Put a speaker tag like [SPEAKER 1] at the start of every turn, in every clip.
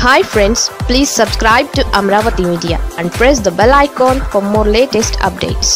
[SPEAKER 1] hi friends please subscribe to Amaravati media and press the bell icon for more latest updates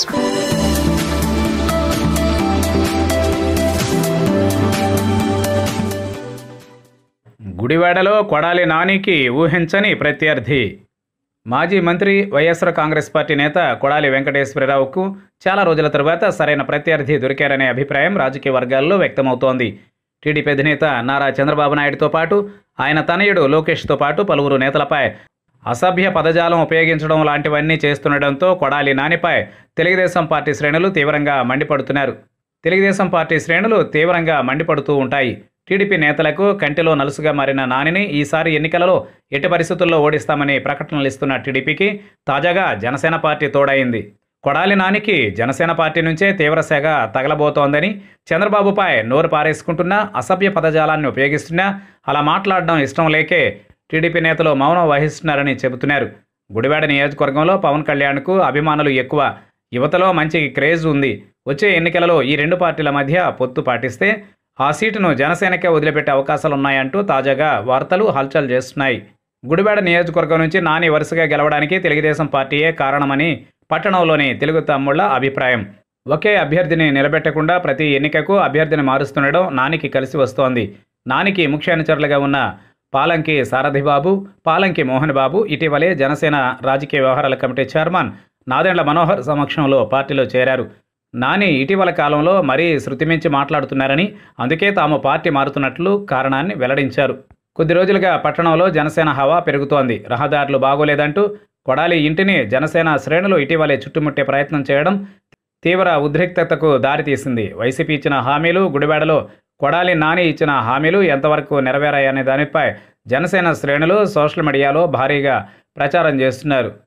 [SPEAKER 2] గుడివాడలో కొడాలి నానికి ఊహించని ప్రత్యర్థి మాజీ మంత్రి వైఎస్ఆర్ కాంగ్రెస్ పార్టీ నేత కొడాలి వెంకటేశ్వరరావుకు చాలా రోజుల తరువాత సరైన ప్రత్యర్థి దొరికారనే అభిప్రాయం రాజకీయ వర్గాల్లో వ్యక్తమవుతోంది టీడీపీ అధినేత నారా చంద్రబాబు నాయుడుతో పాటు ఆయన తనయుడు లోకేష్తో పాటు పలువురు నేతలపై అసభ్య పదజాలం ఉపయోగించడం లాంటివన్నీ చేస్తుండటంతో కొడాలి నానిపై తెలుగుదేశం పార్టీ శ్రేణులు తీవ్రంగా మండిపడుతున్నారు తెలుగుదేశం పార్టీ శ్రేణులు తీవ్రంగా మండిపడుతూ ఉంటాయి టీడీపీ నేతలకు కంటిలో నలుసుగా మారిన నానిని ఈసారి ఎన్నికలలో ఎట్టి పరిస్థితుల్లో ఓడిస్తామని ప్రకటనలు ఇస్తున్న టీడీపీకి తాజాగా జనసేన పార్టీ తోడైంది కొడాలి నానికి జనసేన పార్టీ నుంచే తీవ్ర సెగ తగలబోతోందని చంద్రబాబుపై నోరు పారేసుకుంటున్నా అసభ్య పదజాలాన్ని ఉపయోగిస్తున్నా అలా మాట్లాడడం ఇష్టం లేకే టీడీపీ నేతలు మౌనం వహిస్తున్నారని చెబుతున్నారు గుడివాడ నియోజకవర్గంలో పవన్ కళ్యాణ్కు అభిమానులు ఎక్కువ యువతలో మంచి క్రేజ్ ఉంది వచ్చే ఎన్నికలలో ఈ రెండు పార్టీల మధ్య పొత్తు పాటిస్తే ఆ సీటును జనసేనకే వదిలిపెట్టే అవకాశాలున్నాయంటూ తాజాగా వార్తలు హల్చల్ చేస్తున్నాయి గుడివాడ నియోజకవర్గం నుంచి నాని వరుసగా గెలవడానికి తెలుగుదేశం పార్టీయే కారణమని పట్టణంలోని తెలుగు తమ్ముళ్ల అభిప్రాయం ఒకే అభ్యర్థిని నిలబెట్టకుండా ప్రతి ఎన్నికకు అభ్యర్థిని మారుస్తుండడం నానికి కలిసి వస్తోంది నానికి ముఖ్య అనుచరులుగా ఉన్న పాలంకి సారథిబాబు పాలంకి మోహన్ బాబు ఇటీవలే జనసేన రాజకీయ వ్యవహారాల కమిటీ చైర్మన్ నాదెండ్ల మనోహర్ సమక్షంలో పార్టీలో చేరారు నాని ఇటీవల కాలంలో మరీ శృతిమించి మాట్లాడుతున్నారని అందుకే తాము పార్టీ మారుతున్నట్లు కారణాన్ని వెల్లడించారు కొద్ది రోజులుగా పట్టణంలో జనసేన హవా పెరుగుతోంది రహదారులు బాగోలేదంటూ కొడాలి ఇంటిని జనసేన శ్రేణులు ఇటీవలే చుట్టుముట్టే ప్రయత్నం చేయడం తీవ్ర ఉద్రిక్తతకు దారితీసింది వైసీపీ ఇచ్చిన హామీలు గుడివాడలో కొడాలి నాని ఇచ్చిన హామీలు ఎంతవరకు నెరవేరాయనే దానిపై జనసేన శ్రేణులు సోషల్ మీడియాలో భారీగా ప్రచారం చేస్తున్నారు